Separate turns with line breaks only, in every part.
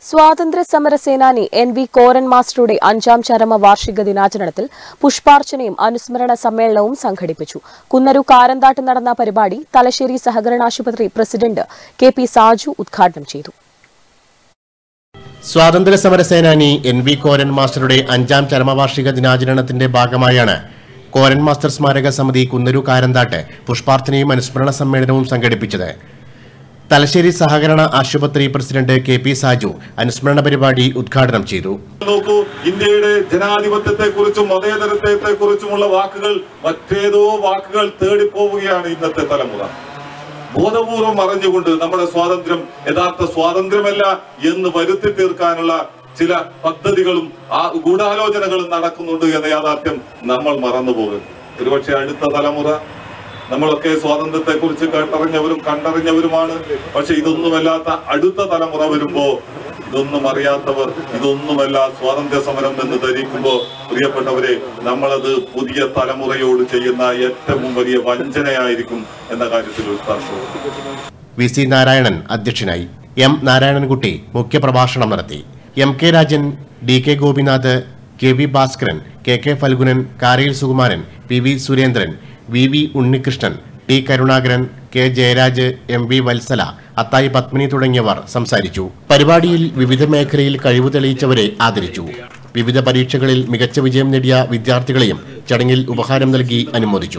സ്വാതന്ത്ര്യ സമര സേനാനി N V Koran മാസ്റ്ററുടെ അഞ്ചാം ചരമ വാർഷിക ദിനാചരണത്തിൽ പുഷ്പാർച്ചനയും അനുസ്മരണ സമ്മേളനവും സംഘടിപ്പിച്ചു കുന്നരു കാരന്താട്ട് നടന്ന പരിപാടി തലശ്ശേരി സഹകരണാശുപത്രി പ്രസിഡന്റ് കെ പി സാജു ഉദ്ഘാടനം ചെയ്തു
സ്വാതന്ത്ര്യ സമര സേനാനി എൻ വി കോരൻ മാസ്റ്ററുടെ അഞ്ചാം ചരമവാർഷിക ദിനാചരണത്തിന്റെ ഭാഗമായാണ് കോരൻ മാസ്റ്റർ സ്മാരക സമിതി കുന്നരു കാരന്താട്ട് പുഷ്പാർച്ചനയും അനുസ്മരണ സമ്മേളനവും സംഘടിപ്പിച്ചത് തലശ്ശേരി സഹകരണ ആശുപത്രി പ്രസിഡന്റ് കെ പി സാജു അനുസ്മരണ പരിപാടി ഉദ്ഘാടനം ചെയ്തു
നോക്കൂ ഇന്ത്യയുടെ ജനാധിപത്യത്തെ കുറിച്ചും മതേതരത്വത്തെ കുറിച്ചുമുള്ള വാക്കുകൾ മറ്റേതോ വാക്കുകൾ തേടിപ്പോവുകയാണ് ഇന്നത്തെ തലമുറ ബോധപൂർവം അറിഞ്ഞുകൊണ്ട് നമ്മുടെ സ്വാതന്ത്ര്യം യഥാർത്ഥ സ്വാതന്ത്ര്യമല്ല എന്ന് വരുത്തി തീർക്കാനുള്ള ചില പദ്ധതികളും ആ ഗൂഢാലോചനകളും നടക്കുന്നുണ്ട് എന്ന യാഥാർത്ഥ്യം നമ്മൾ മറന്നുപോകരുത് ഒരുപക്ഷെ അടുത്ത തലമുറ നമ്മളൊക്കെ സ്വാതന്ത്ര്യത്തെ കുറിച്ച് കേട്ടറിഞ്ഞവരും കണ്ടറിഞ്ഞവരുമാണ് പക്ഷെ ഇതൊന്നുമല്ലാത്ത അടുത്ത തലമുറ വരുമ്പോ ഇതൊന്നും അറിയാത്തവർ ഇതൊന്നുമല്ല സ്വാതന്ത്ര്യ സമരം എന്ന് ധരിക്കുമ്പോ പ്രിയപ്പെട്ടവരെ നമ്മളത് പുതിയ തലമുറയോട് ചെയ്യുന്ന ഏറ്റവും വലിയ വഞ്ചനയായിരിക്കും എന്ന കാര്യത്തിൽ ഒരു തർക്കവും
വി സി നാരായണൻ അധ്യക്ഷനായി എം നാരായണൻകുട്ടി മുഖ്യപ്രഭാഷണം നടത്തി M K Rajan D K Gopinath K V Bhaskaran K K Phalgunan Karayil Sukumaran P V Surendran V V Unnikrishnan T Karunakaran K Jayaraj M V Vatsala Athayi Padmini തുടങ്ങിയവർ സംസാരിച്ചു പരിപാടിയിൽ വിവിധ മേഖലയിൽ കഴിവ് തെളിയിച്ചവരെ ആദരിച്ചു വിവിധ പരീക്ഷകളിൽ മികച്ച വിജയം നേടിയ വിദ്യാർത്ഥികളെയും ചടങ്ങിൽ ഉപഹാരം നൽകി അനുമോദിച്ചു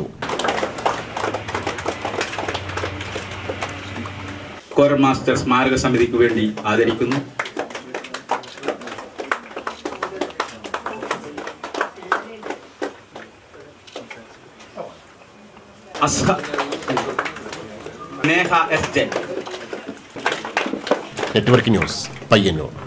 കോർ മാസ്റ്റർ സ്മാരക സമിതിക്ക് വേണ്ടി ആദരിക്കുന്നു അസ്ഹ നേഹ S J
network news Payyanur